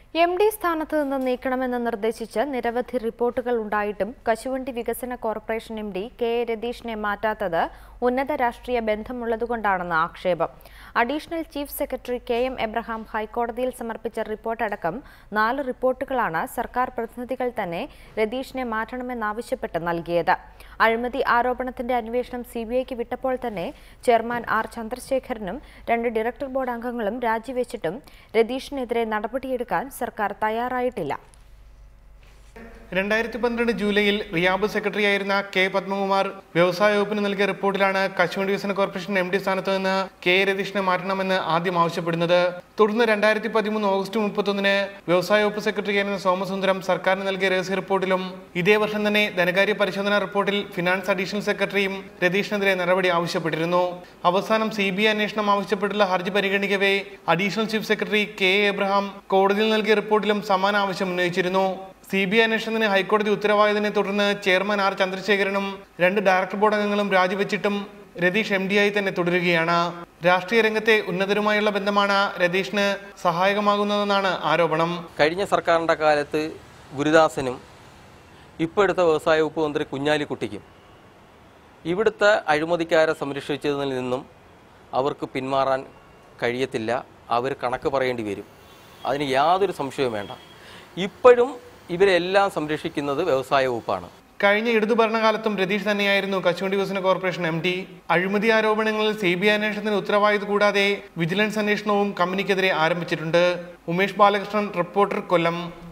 M D സ്ഥാനത്ത് നിന്ന് നീക്കണമെന്ന് നിർദ്ദേശിച്ച് നിരവധി റിപ്പോർട്ടുകൾ ഉണ്ടായിട്ടും കശുവണ്ടി വികസന corporation M D K A രതീഷിനെ മാറ്റാത്തത് ഉന്നത രാഷ്ട്രീയ ബന്ധമുള്ളതുകൊണ്ടാണെന്ന് ആക്ഷേപം additional chief secretary K M Abraham ഹൈക്കോടതിയിൽ സമർപ്പിച്ച റിപ്പോർട്ടടക്കം നാല് റിപ്പോർട്ടുകളാണ് സർക്കാർ പ്രതിനിധികൾ തന്നെ രതീഷിനെ മാറ്റണമെന്നാവശ്യപ്പെട്ട് നൽകിയത് അഴിമതി ആരോപണത്തിന്റെ അന്വേഷണം സി ബി ഐക്ക് വിട്ടപ്പോൾ തന്നെ ചെയർമാൻ ആർ ചന്ദ്രശേഖരനും രണ്ട് ഡയറക്ടർ ബോർഡ് അംഗങ്ങളും രാജിവെച്ചിട്ടും രതീഷിനെതിരെ നടപടിയെടുക്കാൻ സർക്കാർ തയ്യാറായിട്ടില്ല രണ്ടായിരത്തി പന്ത്രണ്ട് ജൂലൈയിൽ റിയാബ് സെക്രട്ടറിയായിരുന്ന കെ പത്മകുമാർ വ്യവസായ വകുപ്പിന് നൽകിയ റിപ്പോർട്ടിലാണ് കശുവണ്ടി വികസന കോർപ്പറേഷൻ എം ഡി സ്ഥാനത്ത് നിന്ന് കെ എ രതീഷിനെ മാറ്റണമെന്ന് ആദ്യം ആവശ്യപ്പെടുന്നത് തുടർന്ന് രണ്ടായിരത്തി പതിമൂന്ന് ഓഗസ്റ്റ് മുപ്പത്തൊന്നിന് വ്യവസായ വകുപ്പ് സെക്രട്ടറിയായിരുന്ന സോമസുന്ദരം സർക്കാരിന് നൽകിയ രഹസ്യ റിപ്പോർട്ടിലും ഇതേ വർഷം തന്നെ ധനകാര്യ പരിശോധനാ റിപ്പോർട്ടിൽ ഫിനാൻസ് അഡീഷണൽ സെക്രട്ടറിയും രതീഷിനെതിരെ നടപടി ആവശ്യപ്പെട്ടിരുന്നു അവസാനം സി ബി ഐ അന്വേഷണം ആവശ്യപ്പെട്ടുള്ള ഹർജി പരിഗണിക്കവേ additional chief secretary K A Abraham കോടതിയിൽ നൽകിയ റിപ്പോർട്ടിലും സമാന ആവശ്യം ഉന്നയിച്ചിരുന്നു സി ബി ഐ അന്വേഷണത്തിന് ഹൈക്കോടതി ഉത്തരവായതിനെ തുടർന്ന് ചെയർമാൻ ആർ ചന്ദ്രശേഖരനും രണ്ട് ഡയറക്ടർ ബോർഡ് അംഗങ്ങളും രാജിവെച്ചിട്ടും രതീഷ് എം ആയി തന്നെ തുടരുകയാണ് രാഷ്ട്രീയ രംഗത്തെ ഉന്നതരുമായുള്ള ബന്ധമാണ് രതീഷിന് സഹായകമാകുന്നതെന്നാണ് ആരോപണം കഴിഞ്ഞ സർക്കാരിൻ്റെ കാലത്ത് ഗുരുദാസനും ഇപ്പോൾ എടുത്ത വ്യവസായ വകുപ്പ് മന്ത്രി കുഞ്ഞാലിക്കുട്ടിക്കും ഇവിടുത്തെ അഴിമതിക്കാരെ സംരക്ഷിച്ചതിൽ നിന്നും അവർക്ക് പിന്മാറാൻ കഴിയത്തില്ല അവർ കണക്ക് പറയേണ്ടി വരും അതിന് യാതൊരു സംശയവും വേണ്ട ഇപ്പോഴും ഇവരെല്ലാം സംരക്ഷിക്കുന്നത് വ്യവസായ വകുപ്പാണ് കഴിഞ്ഞ ഇടതു ഭരണകാലത്തും രതീഷ് തന്നെയായിരുന്നു കശുവണ്ടി വികസന കോർപ്പറേഷൻ എം ഡി അഴിമതി ആരോപണങ്ങളിൽ സി ബി ഐ അന്വേഷണത്തിന് ഉത്തരവായത് കൂടാതെ വിജിലൻസ് അന്വേഷണവും കമ്പനിക്കെതിരെ ആരംഭിച്ചിട്ടുണ്ട് ഉമേഷ് ബാലകൃഷ്ണൻ റിപ്പോർട്ടർ കൊല്ലം